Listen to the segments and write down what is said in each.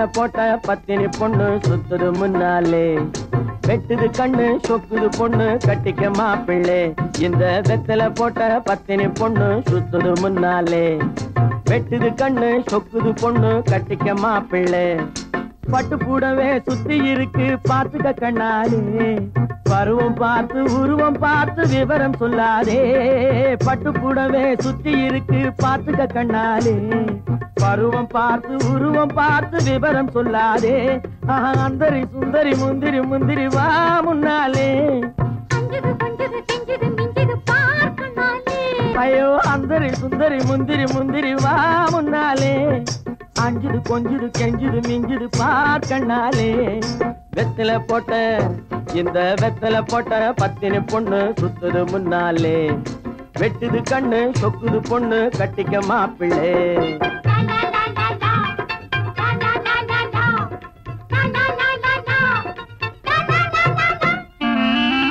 வெத்தலை போட்ட பத்தினி பொண்ணு சுத்துது முன்னாலே வெட்டுது கண்ணு சொக்குது பொண்ணு கட்டிக்க மாப்பிள்ளை இந்த வெத்தலை போட்ட பத்தினி பொண்ணு சுத்துது முன்னாலே வெட்டுது கண்ணு சொக்குது பொண்ணு கட்டிக்க மாப்பிள்ளை பட்டு கூடவே சுத்தி இருக்கு பாத்துக்க கண்ணாலே பருவம் பார்த்து உருவம் பார்த்து விவரம் சொல்லாதே பட்டு கூடவே சுத்தி இருக்கு பாத்துக்க கண்ணாலே பருவம் பார்த்து உருவம் பார்த்து விவரம் சொல்லாதே ஆஹா, அந்தரி சுந்தரி முந்திரி முந்திரி வா முன்னாலே அஞ்சுது கொஞ்சது கெஞ்சுது மிஞ்சுது பார்க்கனாலே ஐயோ அந்தரி சுந்தரி முந்திரி முந்திரி வா முன்னாலே அஞ்சுது கொஞ்சுது கெஞ்சுது மிஞ்சுது பார்க்கண்ணாலே வெத்தல போட்ட இந்த வெத்தல போட்ட பத்தினி பொண்ணு சுத்துது முன்னாலே வெட்டுது கண்ணு சொக்குது பொண்ணு கட்டிக்க மாப்பிள்ளை லா லா லா லா லா லா லா லா லா லா லா லா லா லா லா லா லா லா லா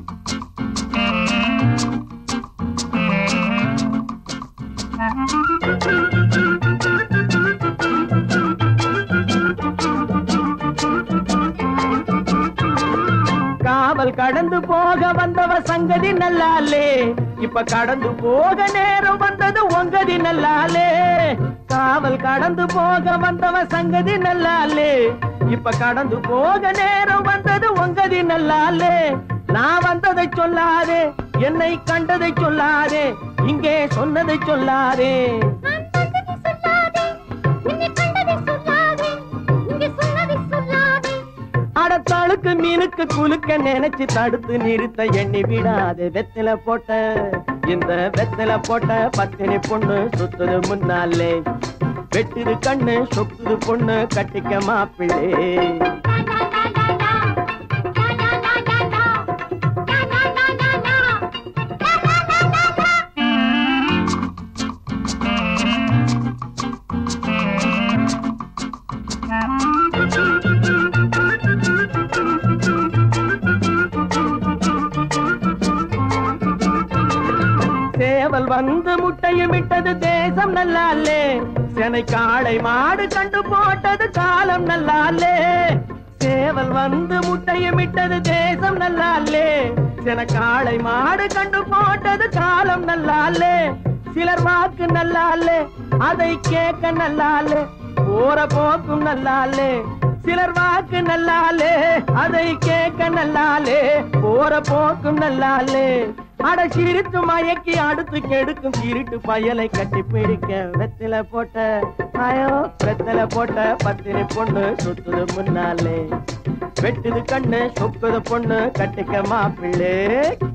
காவல் கடந்து போக வந்தவ சங்கதி நல்லாலே இப்ப கடந்து போக நேரம் வந்தது உங்கதி நல்லாலே காவல் கடந்து போக வந்தவ சங்கதி நல்லாலே இப்ப கடந்து போக நேரம் வந்தது உங்கதி நல்லாலே நான் வந்ததை சொல்லாதே என்னை கண்டதை சொல்லாதே இங்கே சொன்னதை சொல்லாதே நான் வந்ததை சொல்லாதே உன்னை கண்டதை சொல்லாதே இங்கே சொன்னதை சொல்லாதே அடத்தாளுக்கு மீனுக்கு குலுக்க நினைச்சு தடுத்து நிறுத்த எண்ணி விடாது வெத்தில போட்ட இந்த வெத்தில போட்ட பத்தினி பொண்ணு சுத்துது முன்னாலே வெட்டுது கண்ணு சொக்குது பொண்ணு கட்டிக்க மாப்பிள்ளே லா லா லா லா லா லா லா லா லா லா லா லா லா லா லா லா லா லா லா சேவல் வந்து முட்டையும் விட்டது தேசம் நல்லாலே செனை காளை மாடு கண்டு போட்டது காலம் நல்லாலே சேவல் வந்து முட்டையும் விட்டது தேசம் நல்லாலே சென காளை மாடு கண்டு போட்டது காலம் நல்லாலே சிலர் வாக்கு நல்லாலே அதை கேட்க நல்லாலே போற போக்கும் நல்லாலே சிலர் வாக்கு நல்லாலே அதை கேட்க நல்லாலே போற போக்கும் நல்லாலே அட சிரித்து மயக்கி அடுத்து கெடுக்கும் திருட்டு பயலை கட்டி பிடிக்க வெத்தில போட்ட ஆயோ வெத்தில போட்ட பத்தினி பொண்ணு சுத்துது முன்னாலே வெட்டுது கண்ணு சொக்குது பொண்ணு கட்டிக்க மாப்பிள்ளை